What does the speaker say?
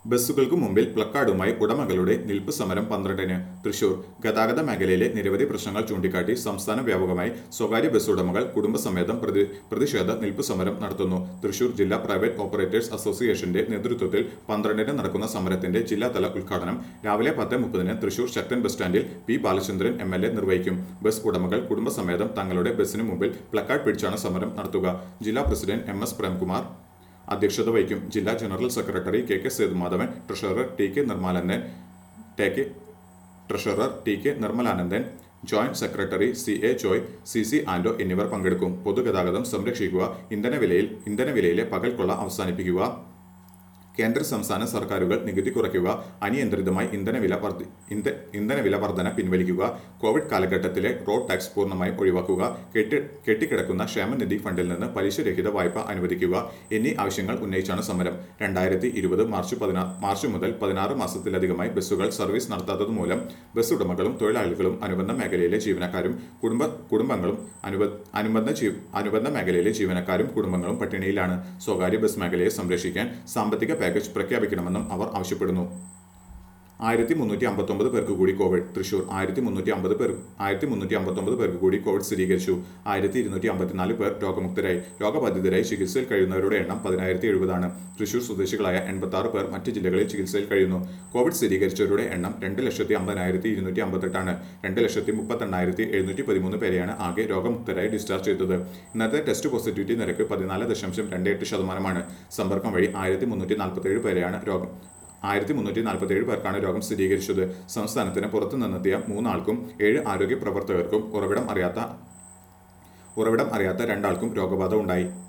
ബസ്സുകൾക്ക് മുമ്പിൽ പ്ലക്കാർഡുമായി ഉടമകളുടെ നിൽപ്പ് സമരം പന്ത്രണ്ടിന് തൃശൂർ ഗതാഗത മേഖലയിലെ നിരവധി പ്രശ്നങ്ങൾ ചൂണ്ടിക്കാട്ടി സംസ്ഥാന വ്യാപകമായി സ്വകാര്യ ബസ് ഉടമകൾ കുടുംബസമേതം പ്രതി പ്രതിഷേധ നിൽപ്പ് സമരം നടത്തുന്നു തൃശൂർ ജില്ലാ പ്രൈവറ്റ് ഓപ്പറേറ്റേഴ്സ് അസോസിയേഷന്റെ നേതൃത്വത്തിൽ പന്ത്രണ്ടിന് നടക്കുന്ന സമരത്തിന്റെ ജില്ലാതല ഉദ്ഘാടനം രാവിലെ പത്ത് മുപ്പതിന് തൃശൂർ ശക്തൻ ബസ് സ്റ്റാൻഡിൽ P Balachandran M L A നിർവഹിക്കും ബസ് ഉടമകൾ കുടുംബസമേതം തങ്ങളുടെ ബസ്സിന് മുമ്പിൽ പ്ലക്കാർഡ് പിടിച്ചാണ് സമരം നടത്തുക ജില്ലാ പ്രസിഡന്റ് എം എസ് പ്രേംകുമാർ അധ്യക്ഷത വഹിക്കും ജില്ലാ general secretary K K Sethumadhavan treasurer T K Nirmalanandan T K treasurer T K Nirmalanandan joint secretary C A Joy C C Ando എന്നിവർ പങ്കെടുക്കും പൊതുഗതാഗതം സംരക്ഷിക്കുക ഇന്ധനവിലയിൽ ഇന്ധനവിലയിലെ പകൽക്കൊള്ള അവസാനിപ്പിക്കുക കേന്ദ്ര സംസ്ഥാന സർക്കാരുകൾ നികുതി കുറയ്ക്കുക അനിയന്ത്രിതമായി ഇന്ധനവില വർദ്ധി ഇന്ധ ഇന്ധനവില വർധന പിൻവലിക്കുക കോവിഡ് കാലഘട്ടത്തിലെ റോഡ് ടാക്സ് പൂർണ്ണമായും ഒഴിവാക്കുക കെട്ടി കെട്ടിക്കിടക്കുന്ന ക്ഷേമനിധി ഫണ്ടിൽ നിന്ന് പലിശരഹിത വായ്പ അനുവദിക്കുക എന്നീ ആവശ്യങ്ങൾ ഉന്നയിച്ചാണ് സമരം രണ്ടായിരത്തി ഇരുപത് മാർച്ച് പതിനാ മാർച്ച് മുതൽ പതിനാറ് മാസത്തിലധികമായി ബസ്സുകൾ സർവീസ് നടത്താത്തത് മൂലം ബസ് ഉടമകളും തൊഴിലാളികളും അനുബന്ധ മേഖലയിലെ ജീവനക്കാരും കുടുംബ കുടുംബങ്ങളും അനുബ അനുബന്ധ ജീ അനുബന്ധ മേഖലയിലെ ജീവനക്കാരും കുടുംബങ്ങളും പട്ടിണിയിലാണ് സ്വകാര്യ ബസ് മേഖലയെ സംരക്ഷിക്കാൻ സാമ്പത്തിക പാക്കേജ് പ്രഖ്യാപിക്കണമെന്നും അവർ ആവശ്യപ്പെടുന്നു ആയിരത്തി മുന്നൂറ്റി അമ്പത്തൊമ്പത് പേർക്ക് കൂടി കോവിഡ് തൃശൂർ ആയിരത്തി മുന്നൂറ്റി അമ്പത് പേർ ആയിരത്തി മുന്നൂറ്റി അമ്പത്തൊമ്പത് പേർക്ക് കൂടി കോവിഡ് സ്ഥിരീകരിച്ചു ആയിരത്തി ഇരുന്നൂറ്റി അമ്പത്തിനാല് പേർ രോഗമുക്തരായി രോഗബാധിതരായി ചികിത്സയിൽ കഴിയുന്നവരുടെ എണ്ണം പതിനായിരത്തി എഴുപതാണ് തൃശൂർ സ്വദേശികളായ എൺപത്തി ആറ് പേർ മറ്റ് ജില്ലകളിൽ ചികിത്സയിൽ കഴിയുന്നു കോവിഡ് സ്ഥിരീകരിച്ചവരുടെ എണ്ണം രണ്ട് ലക്ഷത്തി അമ്പതിനായിരത്തി ഇരുന്നൂറ്റി അമ്പത്തെട്ടാണ് രണ്ട് ലക്ഷത്തി മുപ്പത്തെണ്ണായിരത്തി എഴുന്നൂറ്റി പതിമൂന്ന് പേരെയാണ് ആകെ രോഗമുക്തരായി ഡിസ്ചാർജ് ചെയ്തത് ഇന്നത്തെ ടെസ്റ്റ് പോസിറ്റിവിറ്റി നിരക്ക് പതിനാല് ദശാംശം രണ്ട് എട്ട് ശതമാനമാണ് സമ്പർക്കം വഴി ആയിരത്തി മുന്നൂറ്റി നാൽപ്പത്തേഴ് പേരെയാണ് രോഗം ആയിരത്തി മുന്നൂറ്റി നാൽപ്പത്തേഴ് പേർക്കാണ് രോഗം സ്ഥിരീകരിച്ചത് സംസ്ഥാനത്തിന് പുറത്തു നിന്നെത്തിയ മൂന്നാൾക്കും ഏഴ് ആരോഗ്യ പ്രവർത്തകർക്കും ഉറവിടം അറിയാത്ത ഉറവിടം അറിയാത്ത രണ്ടാൾക്കും രോഗബാധ ഉണ്ടായി